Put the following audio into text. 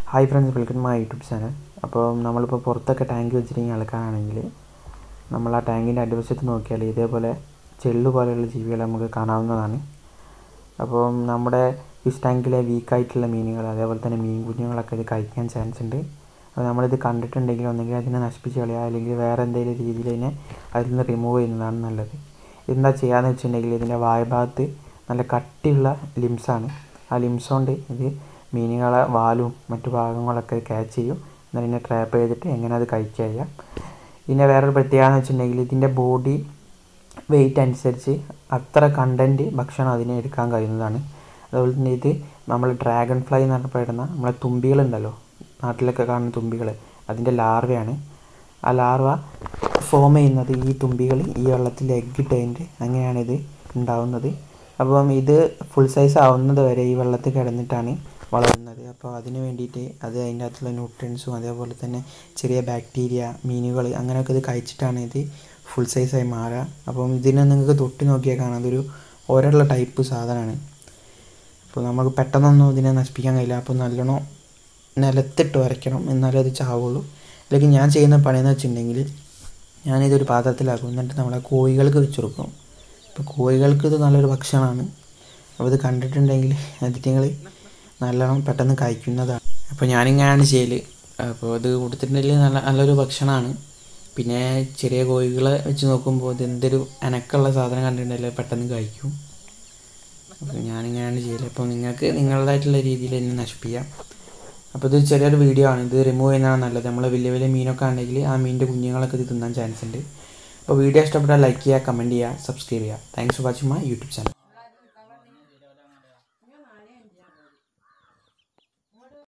hi friends welcome my YouTube channel അപ്പോൾ നമ്മളിപ്പോൾ പുറത്തൊക്കെ ടാങ്ക് വെച്ചിരിക്കുന്ന ആൾക്കാരാണെങ്കിൽ നമ്മൾ ആ ടാങ്കിൻ്റെ അടിവശത്ത് നോക്കിയാൽ ഇതേപോലെ ചെള്ളു പോലെയുള്ള ജീവികളെ നമുക്ക് കാണാവുന്നതാണ് അപ്പോൾ നമ്മുടെ ഫിഷ് ടാങ്കിലെ വീക്കായിട്ടുള്ള മീനുകൾ അതേപോലെ തന്നെ മീൻ കുഞ്ഞുങ്ങളൊക്കെ ഇത് കഴിക്കാൻ ചാൻസ് ഉണ്ട് അപ്പോൾ നമ്മളിത് കണ്ടിട്ടുണ്ടെങ്കിൽ ഒന്നെങ്കിൽ അതിനെ നശിപ്പിച്ച് കളയുക അല്ലെങ്കിൽ വേറെ എന്തെങ്കിലും രീതിയിൽ ഇതിനെ അതിൽ നിന്ന് റിമൂവ് ചെയ്യുന്നതാണ് നല്ലത് എന്താ ചെയ്യാന്ന് വെച്ചിട്ടുണ്ടെങ്കിൽ ഇതിൻ്റെ വായഭാഗത്ത് നല്ല കട്ടിയുള്ള ലിംസാണ് ആ ലിംസ് കൊണ്ട് ഇത് മീനുകളെ വാലും മറ്റു ഭാഗങ്ങളൊക്കെ ക്യാച്ച് ചെയ്യും എന്നിട്ട് ഇതിനെ ട്രാപ്പ് ചെയ്തിട്ട് എങ്ങനെ അത് കഴിക്കുക ചെയ്യാം ഇതിൻ്റെ വേറൊരു പ്രത്യേകത എന്ന് വെച്ചിട്ടുണ്ടെങ്കിൽ ഇതിൻ്റെ ബോഡി വെയിറ്റ് അനുസരിച്ച് അത്ര കണ്ടൻറ്റ് ഭക്ഷണം അതിനെ എടുക്കാൻ കഴിയുന്നതാണ് അതുപോലെ തന്നെ ഇത് നമ്മൾ ഡ്രാഗൺ ഫ്ലൈ എന്ന് പറഞ്ഞപ്പെടുന്ന നമ്മളെ തുമ്പികളുണ്ടല്ലോ നാട്ടിലൊക്കെ കാണുന്ന തുമ്പികൾ അതിൻ്റെ ലാർവയാണ് ആ ലാർവ ഫോം ചെയ്യുന്നത് ഈ തുമ്പികൾ ഈ വെള്ളത്തിൽ എഗ് ഇട്ടതിൻ്റെ അങ്ങനെയാണ് ഇത് ഉണ്ടാവുന്നത് അപ്പം ഇത് ഫുൾ സൈസ് ആവുന്നത് വരെ ഈ വെള്ളത്തിൽ കിടന്നിട്ടാണ് വളരുന്നത് അപ്പോൾ അതിന് വേണ്ടിയിട്ട് അത് അതിൻ്റെ അകത്തുള്ള ന്യൂട്രിയൻസും അതേപോലെ തന്നെ ചെറിയ ബാക്ടീരിയ മീനുകൾ അങ്ങനെയൊക്കെ ഇത് കഴിച്ചിട്ടാണ് ഇത് ഫുൾ സൈസായി മാറുക അപ്പം ഇതിനെ നിങ്ങൾക്ക് തൊട്ട് നോക്കിയാൽ കാണാം അതൊരു ഓരോള്ള ടൈപ്പ് സാധനമാണ് അപ്പോൾ നമുക്ക് പെട്ടെന്നൊന്നും ഇതിനെ നശിപ്പിക്കാൻ കഴിയില്ല അപ്പോൾ നല്ലോണം നിലത്തിട്ട് വരയ്ക്കണം എന്നാലേ അത് ചാവുള്ളൂ അല്ലെങ്കിൽ ഞാൻ ചെയ്യുന്ന പണിയെന്ന് വെച്ചിട്ടുണ്ടെങ്കിൽ ഞാനിതൊരു പാത്രത്തിലാക്കും എന്നിട്ട് നമ്മളെ കോഴികൾക്ക് വെച്ച് കൊടുക്കും അപ്പോൾ കോഴികൾക്ക് ഇത് നല്ലൊരു ഭക്ഷണമാണ് അപ്പോൾ ഇത് കണ്ടിട്ടുണ്ടെങ്കിൽ അതിറ്റങ്ങൾ നല്ലോണം പെട്ടെന്ന് കഴിക്കുന്നതാണ് അപ്പോൾ ഞാനിങ്ങനെയാണ് ചെയ്യൽ അപ്പോൾ ഇത് കൊടുത്തിട്ടുണ്ടെങ്കിൽ നല്ല നല്ലൊരു ഭക്ഷണമാണ് പിന്നെ ചെറിയ കോഴികളെ വെച്ച് നോക്കുമ്പോൾ ഇത് എന്തൊരു അനക്കമുള്ള സാധനം കണ്ടിട്ടുണ്ടെങ്കിൽ പെട്ടെന്ന് കഴിക്കും അപ്പോൾ ഞാനിങ്ങനെയാണ് ചെയ്യൽ അപ്പോൾ നിങ്ങൾക്ക് നിങ്ങളുടേതായിട്ടുള്ള രീതിയിൽ തന്നെ നശിപ്പിക്കാം അപ്പോൾ ഇത് ചെറിയൊരു വീഡിയോ ആണ് ഇത് റിമൂവ് ചെയ്യുന്നതാണ് നല്ലത് നമ്മൾ വലിയ വലിയ മീനൊക്കെ ആണെങ്കിൽ ആ മീനിൻ്റെ കുഞ്ഞുങ്ങളൊക്കെ ഇത് തിന്നാൻ ചാൻസ് ഉണ്ട് അപ്പോൾ വീഡിയോ ഇഷ്ടപ്പെട്ടാൽ ലൈക്ക് ചെയ്യുക കമൻറ്റ് ചെയ്യുക സബ്സ്ക്രൈബ് ചെയ്യുക thanks for watching my YouTube channel